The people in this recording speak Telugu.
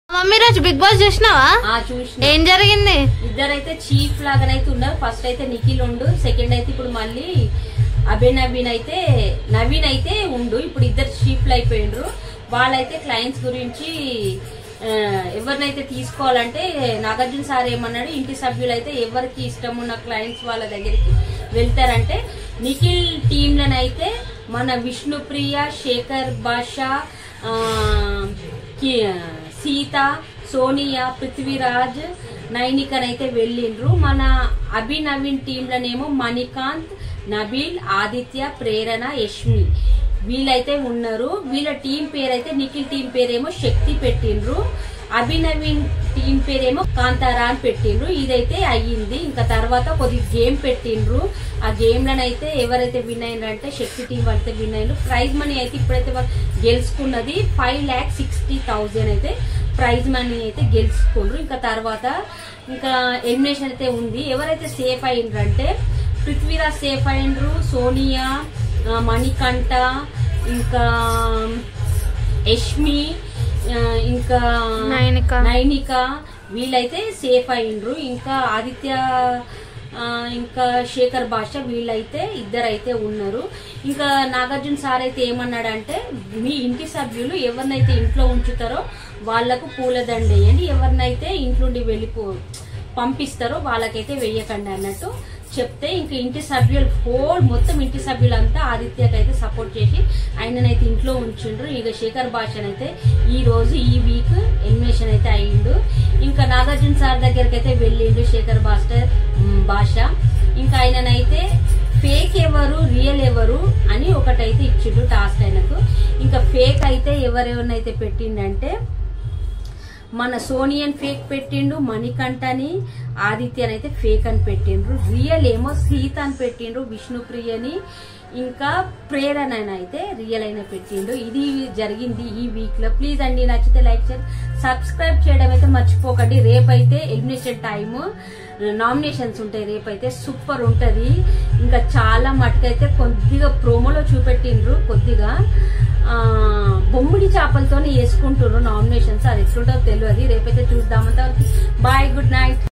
మమ్మీ రోజు బిగ్ బాస్ చూసినావా ఆ చూసిన ఏం జరిగింది ఇద్దరైతే చీఫ్ లాగానైతే ఉన్నారు ఫస్ట్ అయితే నిఖిల్ ఉండు సెకండ్ అయితే ఇప్పుడు మళ్ళీ అభయ్ నవీన్ అయితే నవీన్ అయితే ఉండు ఇప్పుడు ఇద్దరు చీఫ్లు అయిపోయిండ్రు వాళ్ళైతే క్లయింట్స్ గురించి ఆ, ఎవరినైతే తీసుకోవాలంటే నాగార్జున సార్ ఏమన్నాడు ఇంటి సభ్యులు అయితే ఎవరికి ఇష్టం ఉన్న క్లయింట్స్ వాళ్ళ దగ్గరికి వెళ్తారంటే నిఖిల్ టీంలనైతే మన విష్ణుప్రియ శేఖర్ బాషా ఆ, కి- సీత సోనియా పృథ్వీరాజ్ నైనికన్ అయితే వెళ్ళిండ్రు మన అభి నవీన్ టీంలనేమో మణికాంత్ నబీల్ ఆదిత్య ప్రేరణ యష్మి వీళ్ళైతే ఉన్నారు వీళ్ళ టీం పేరైతే నిఖిల్ టీం పేరేమో శక్తి పెట్టిండ్రు అభినవీన్ టీం పేరేమో కాంతారా అని పెట్టిండ్రు ఇదైతే అయ్యింది ఇంకా తర్వాత కొద్ది గేమ్ పెట్టిండ్రు ఆ గేమ్ లోనైతే ఎవరైతే విన్ అయినారంటే శక్తి టీం వాళ్ళైతే విన్ అయినారు ప్రైజ్ మనీ అయితే ఇప్పుడైతే వాళ్ళు గెలుచుకున్నది ఫైవ్ ల్యాక్ సిక్స్టీ థౌజండ్ అయితే ప్రైజ్ మనీ అయితే గెలుచుకుండ్రు ఇంకా తర్వాత ఇంకా ఎలిమినేషన్ అయితే ఉంది ఎవరైతే సేఫ్ అయ్యిండ్రంటే పృథ్వీరాజ్ సేఫ్ అయ్యిండ్రు సోనియా ఆ, మణికంఠ ఇంకా యష్మి ఆ, ఇంకా నైనిక. నైనిక వీళ్ళైతే సేఫ్ అయిండ్రు ఇంకా ఆదిత్య ఆ, ఇంకా శేఖర్ భాష వీళ్ళైతే ఇద్దరైతే ఉన్నారు ఇంకా నాగార్జున సార్ అయితే ఏమన్నాడంటే మీ ఇంటి సభ్యులు ఎవరినైతే ఇంట్లో ఉంచుతారో వాళ్లకు పూలదండ వేయండి ఎవరినైతే ఇంట్లోండి వెళ్ళిపో పంపిస్తారో వాళ్ళకైతే వెయ్యకండి అన్నట్టు చెప్తే ఇంకా ఇంటి సభ్యులు హోల్ మొత్తం ఇంటి సభ్యులంతా ఆదిత్యకి అయితే సపోర్ట్ చేసి ఆయననైతే ఇంట్లో ఉంచిండ్రు ఇక శేఖర్ భాషనైతే ఈ రోజు ఈ వీక్ ఎలిమినేషన్ అయితే అయ్యిండు ఇంకా నాగార్జున సార్ దగ్గరికి అయితే వెళ్ళిండు శేఖర్ భాస్కర్ మ్, భాష ఇంకా ఆయననైతే ఫేక్ ఎవరు రియల్ ఎవరు అని ఒకటైతే ఇచ్చిండు టాస్క్ ఆయనకు ఇంకా ఫేక్ అయితే ఎవరెవరినైతే పెట్టిండంటే మన సోనియన్ ఫేక్ పెట్టిండు మణికంఠని ఆదిత్యని అయితే ఫేక్ అని పెట్టిండ్రు రియల్ ఏమో సీత అని పెట్టిండ్రు విష్ణుప్రియని ఇంకా ప్రేరణ అయితే రియల్ అయిన పెట్టిండు ఇది జరిగింది ఈ వీక్ లో ప్లీజ్ అండి నచ్చితే లైక్ చేయండి సబ్స్క్రైబ్ చేయడం అయితే మర్చిపోకండి రేపైతే ఎలిమినేషన్ టైమ్ నామినేషన్స్ ఉంటాయి రేపైతే సూపర్ ఉంటది ఇంకా చాలా మటుకైతే కొద్దిగా ప్రోమోలో చూపెట్టిండ్రు కొద్దిగా ఆ, బొమ్మిడి చేపలతోనే వేసుకుంటున్నారు నామినేషన్స్ అది ఎట్లుంటో తెలియదు రేపైతే చూద్దామంతా బాయ్ గుడ్ నైట్